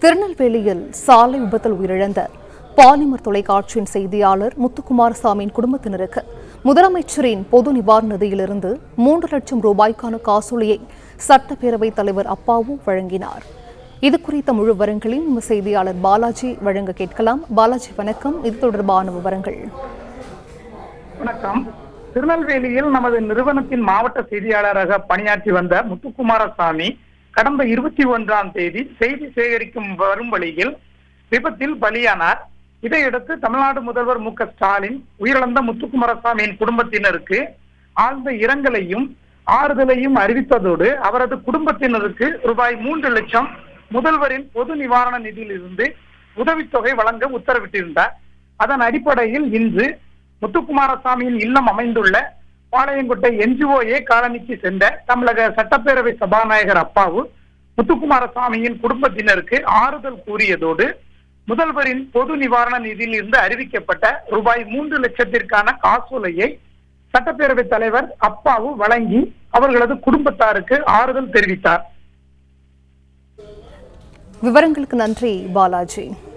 திருநெல்வேலியில் சாலை விபத்தில் உயிரிழந்த பாலிமர் தொலைக்காட்சியின் செய்தியாளர் முத்துக்குமாரசாமியின் குடும்பத்தினருக்கு முதலமைச்சரின் பொது நிவாரண நிதியிலிருந்து மூன்று லட்சம் ரூபாய்க்கான காசோலையை சட்டப்பேரவைத் தலைவர் அப்பாவு வழங்கினார் இது குறித்த முழு விவரங்களையும் நம்ம செய்தியாளர் பாலாஜி வழங்க கேட்கலாம் பாலாஜி வணக்கம் இது தொடர்பான விவரங்கள் வணக்கம் திருநெல்வேலியில் நமது நிறுவனத்தின் மாவட்ட செய்தியாளராக பணியாற்றி வந்த முத்துக்குமாரசாமி கடந்த இருபத்தி ஒன்றாம் தேதி செய்தி சேகரிக்கும் வரும் வழியில் விபத்தில் பலியானார் இதையடுத்து தமிழ்நாடு முதல்வர் மு க ஸ்டாலின் உயிரிழந்த முத்துக்குமாரசாமியின் குடும்பத்தினருக்கு ஆழ்ந்த இரங்கலையும் ஆறுதலையும் அறிவித்ததோடு அவரது குடும்பத்தினருக்கு ரூபாய் மூன்று லட்சம் முதல்வரின் பொது நிவாரண நிதியிலிருந்து உதவித்தொகை வழங்க உத்தரவிட்டிருந்தார் அதன் அடிப்படையில் இன்று முத்துக்குமாரசாமியின் இல்லம் அமைந்துள்ள பாளையங்கோட்டை என்ஜிஓஏ காலனிக்கு சென்ற தமிழக சட்டப்பேரவை சபாநாயகர் அப்பாவு முத்துக்குமாரசாமியின் குடும்பத்தினருக்கு ஆறுதல் கூறியதோடு முதல்வரின் பொது நிவாரண நிதியில் இருந்து அறிவிக்கப்பட்ட ரூபாய் மூன்று லட்சத்திற்கான காசோலையை சட்டப்பேரவைத் தலைவர் அப்பாவு வழங்கி அவர்களது குடும்பத்தாருக்கு ஆறுதல் தெரிவித்தார் விவரங்களுக்கு நன்றி பாலாஜி